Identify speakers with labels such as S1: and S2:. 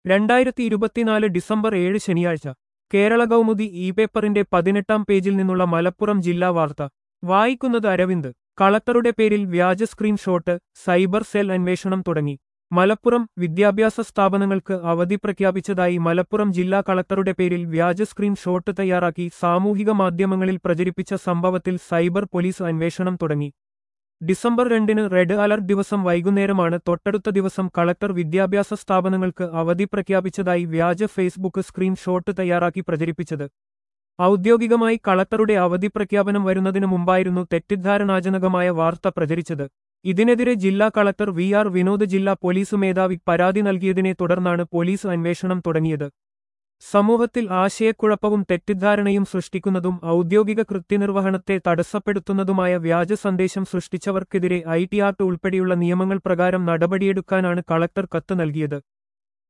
S1: രണ്ടായിരത്തി ഇരുപത്തിനാല് ഡിസംബർ ഏഴ് ശനിയാഴ്ച കേരള കൗമുദി ഇ പേപ്പറിന്റെ പതിനെട്ടാം പേജിൽ നിന്നുള്ള മലപ്പുറം ജില്ലാ വാർത്ത വായിക്കുന്നത് അരവിന്ദ് കളക്ടറുടെ പേരിൽ വ്യാജ സ്ക്രീൻഷോട്ട് സൈബർ സെൽ അന്വേഷണം തുടങ്ങി മലപ്പുറം വിദ്യാഭ്യാസ സ്ഥാപനങ്ങൾക്ക് അവധി പ്രഖ്യാപിച്ചതായി മലപ്പുറം ജില്ലാ കളക്ടറുടെ പേരിൽ വ്യാജ സ്ക്രീൻഷോട്ട് തയ്യാറാക്കി സാമൂഹിക മാധ്യമങ്ങളിൽ പ്രചരിപ്പിച്ച സംഭവത്തിൽ സൈബർ പോലീസ് അന്വേഷണം തുടങ്ങി ഡിസംബർ രണ്ടിന് റെഡ് അലർട്ട് ദിവസം വൈകുന്നേരമാണ് തൊട്ടടുത്ത ദിവസം കളക്ടർ വിദ്യാഭ്യാസ സ്ഥാപനങ്ങൾക്ക് അവധി പ്രഖ്യാപിച്ചതായി വ്യാജ ഫേസ്ബുക്ക് സ്ക്രീൻഷോട്ട് തയ്യാറാക്കി പ്രചരിപ്പിച്ചത് ഔദ്യോഗികമായി കളക്ടറുടെ അവധി പ്രഖ്യാപനം വരുന്നതിനു മുമ്പായിരുന്നു തെറ്റിദ്ധാരണാജനകമായ വാർത്ത പ്രചരിച്ചത് ഇതിനെതിരെ ജില്ലാ കളക്ടർ വി ആർ വിനോദ് ജില്ലാ പോലീസ് മേധാവി പരാതി നൽകിയതിനെ തുടർന്നാണ് പോലീസ് അന്വേഷണം തുടങ്ങിയത് സമൂഹത്തിൽ ആശയക്കുഴപ്പവും തെറ്റിദ്ധാരണയും സൃഷ്ടിക്കുന്നതും ഔദ്യോഗിക കൃത്യനിർവഹണത്തെ തടസ്സപ്പെടുത്തുന്നതുമായ വ്യാജ സന്ദേശം സൃഷ്ടിച്ചവർക്കെതിരെ ഐ ടി ആർട്ട് ഉൾപ്പെടെയുള്ള നിയമങ്ങൾ പ്രകാരം നടപടിയെടുക്കാനാണ് കളക്ടർ കത്ത് നൽകിയത്